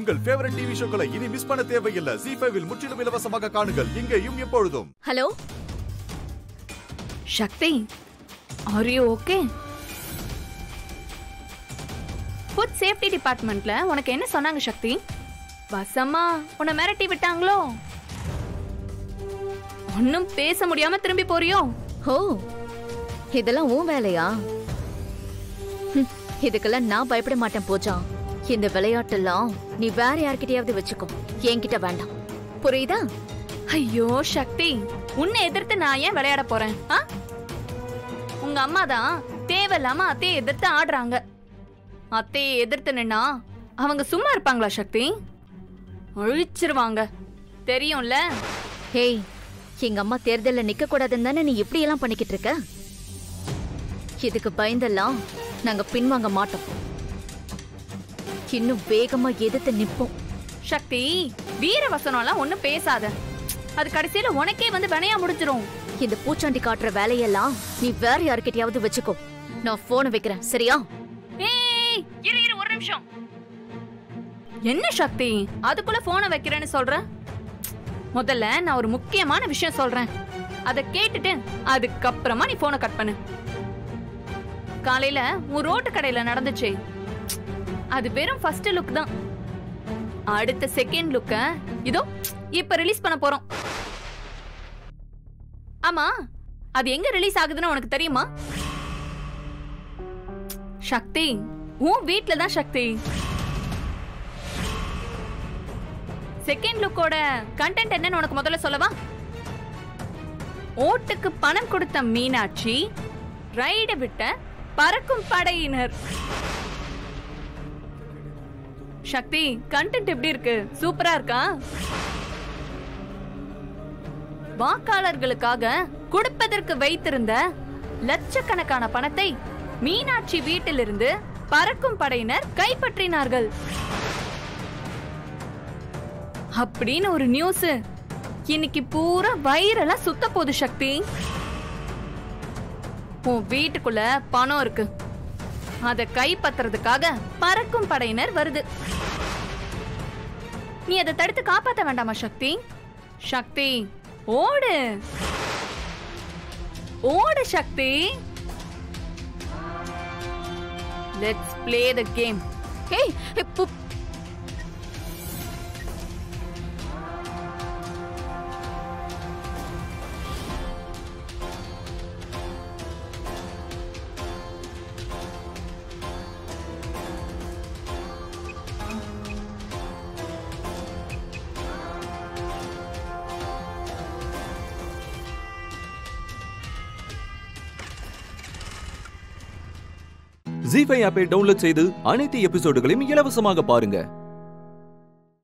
உங்கள் favourite TV ஷோக்களை இனி miss பண்ண தேவையில்லை ஜி ஃபைவில் முற்றிலும் இலவசமாக காணுங்கள் இங்கேயும் எப்பொழுதும் hello Shakti are you okay food safety டிபார்ட்மெண்ட்ல உனக்கு என்ன சொன்னாங்க சக்தி வசமா உன்னை மிரட்டி விட்டாங்களோ ஒன்னும் பேச முடியாம திரும்பி போறியோ ஹோ இதெல்லாம் உன் வேலையா ஹம், இதுக்கெல்லாம் நான் பயப்பட மாட்டேன் பூஜா இந்த விளையாட்டெல்லாம் நீ வேற யார்கிட்டயாவது வச்சுக்கோ என்கிட்ட வேண்டாம் புரியுதா ஐயோ சக்தி உன்னை எதிர்த்து நான் ஏன் விளையாட போறேன் ஆ? உங்க அம்மா தான் தேவையில்லாம அத்தையை எதிர்த்து ஆடுறாங்க அத்தையை எதிர்த்து நின்னா அவங்க சும்மா இருப்பாங்களா சக்தி அழிச்சிருவாங்க தெரியும்ல ஹேய் எங்க அம்மா தேர்தல்ல நிக்க கூடாதுன்னு தானே நீ இப்படி எல்லாம் பண்ணிக்கிட்டு இருக்க இதுக்கு பயந்தெல்லாம் நாங்க பின்வாங்க மாட்டோம் இன்னும் வேகமா எதிர்த்து நிப்போம் சக்தி வீர வசனம்லாம் ஒண்ணும் பேசாத அது கடைசியில உனக்கே வந்து வினையா முடிஞ்சிரும் இந்த பூச்சாண்டி காட்டுற வேலையெல்லாம் நீ வேற யார்கிட்டயாவது வச்சுக்கோ நான் போனை வைக்கிறேன் சரியா ஏய் இரு இரு ஒரு நிமிஷம் என்ன சக்தி அதுக்குள்ள போனை வைக்கிறேன்னு சொல்ற முதல்ல நான் ஒரு முக்கியமான விஷயம் சொல்றேன் அத கேட்டுட்டு அதுக்கப்புறமா நீ போனை கட் பண்ணு காலையில உன் ரோட்டு கடையில நடந்துச்சே அது வெறும் ஃபர்ஸ்ட் லுக் தான் அடுத்த செகண்ட் லுக்க இதோ இப்ப ரிலீஸ் பண்ண போறோம் ஆமா அது எங்க ரிலீஸ் ஆகுதுன்னு உனக்கு தெரியுமா சக்தி உன் வீட்ல தான் சக்தி செகண்ட் லுக்கோட கண்டென்ட் என்னன்னு உனக்கு முதல்ல சொல்லவா ஓட்டுக்கு பணம் கொடுத்த மீனாட்சி ரைட விட்ட பறக்கும் படையினர் சக்தி கண்டென்ட் எப்படி இருக்கு சூப்பரா இருக்கா வாக்காளர்களுக்காக கொடுப்பதற்கு வைத்திருந்த லட்சக்கணக்கான பணத்தை மீனாட்சி வீட்டிலிருந்து பறக்கும் படையினர் கைப்பற்றினார்கள் அப்படின்னு ஒரு நியூஸ் இன்னைக்கு பூரா வைரலா சுத்த போகுது சக்தி உன் வீட்டுக்குள்ள பணம் இருக்கு அத கைப்பற்றுறதுக்காக பறக்கும் படையினர் வருது நீ அதை தடுத்து காப்பாத்த வேண்டாமா சக்தி சக்தி ஓடு ஓடு Shakti let's play the game hey இப்போ ஜி ஃபைவ் ஆப்பை டவுன்லோட் செய்து அனைத்து எபிசோடுகளையும் இலவசமாக பாருங்க